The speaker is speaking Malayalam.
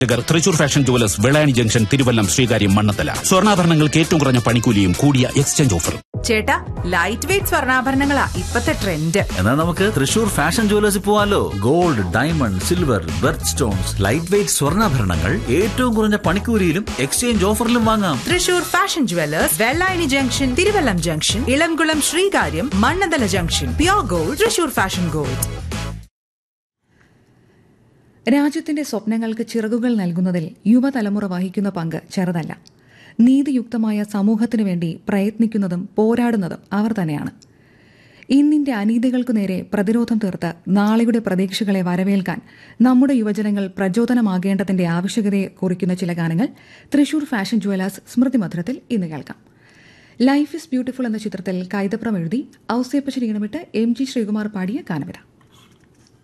Thrissur fashion jewellers Vellayani junction Thiruvallam Sreekaryam Mannanthala സ്വർണ്ണാഭരണങ്ങൾക്ക് ഏറ്റവും കുറഞ്ഞ പണിക്കൂലിയും കൂടിയ എക്സ്ചേഞ്ച് ഓഫറും ചേട്ടാ ലൈറ്റ് വെയിറ്റ് സ്വർണ്ണാഭരണങ്ങളാ ഇപ്പത്തെ ട്രെൻഡ് എന്നാൽ നമുക്ക് തൃശൂർ ഫാഷൻ ജുവലേഴ്സിൽ പോവാലോ gold diamond silver birth stones light weight സ്വർണ്ണാഭരണങ്ങൾ ഏറ്റവും കുറഞ്ഞ പണിക്കൂലിയിലും എക്സ്ചേഞ്ച് ഓഫറിലും വാങ്ങാം Thrissur fashion jewellers Vellayani junction Thiruvallam junction Elamkulam Sreekaryam Mannanthala junction pure gold Thrissur fashion gold രാജ്യത്തിന്റെ സ്വപ്നങ്ങൾക്ക് ചിറകുകൾ നൽകുന്നതിൽ യുവതലമുറ വഹിക്കുന്ന പങ്ക് ചെറുതല്ല നീതിയുക്തമായ സമൂഹത്തിനു വേണ്ടി പ്രയത്നിക്കുന്നതും പോരാടുന്നതും അവർ തന്നെയാണ് ഇന്നിന്റെ അനീതികൾക്കു നേരെ പ്രതിരോധം തീർത്ത് നാളെയുടെ പ്രതീക്ഷകളെ വരവേൽക്കാൻ നമ്മുടെ യുവജനങ്ങൾ പ്രചോദനമാകേണ്ടതിന്റെ ആവശ്യകതയെ കുറിക്കുന്ന ചില ഗാനങ്ങൾ തൃശൂർ ഫാഷൻ ജുവലേഴ്സ് സ്മൃതി മധുരത്തിൽ ഇന്ന് കേൾക്കാം ലൈഫ് ഇസ് ബ്യൂട്ടിഫുൾ എന്ന ചിത്രത്തിൽ കൈതപ്രം എഴുതി ഔസേപ്പശ്ശേരി ഇണമിട്ട് എം ജി ശ്രീകുമാർ പാടിയ ഗാനമിത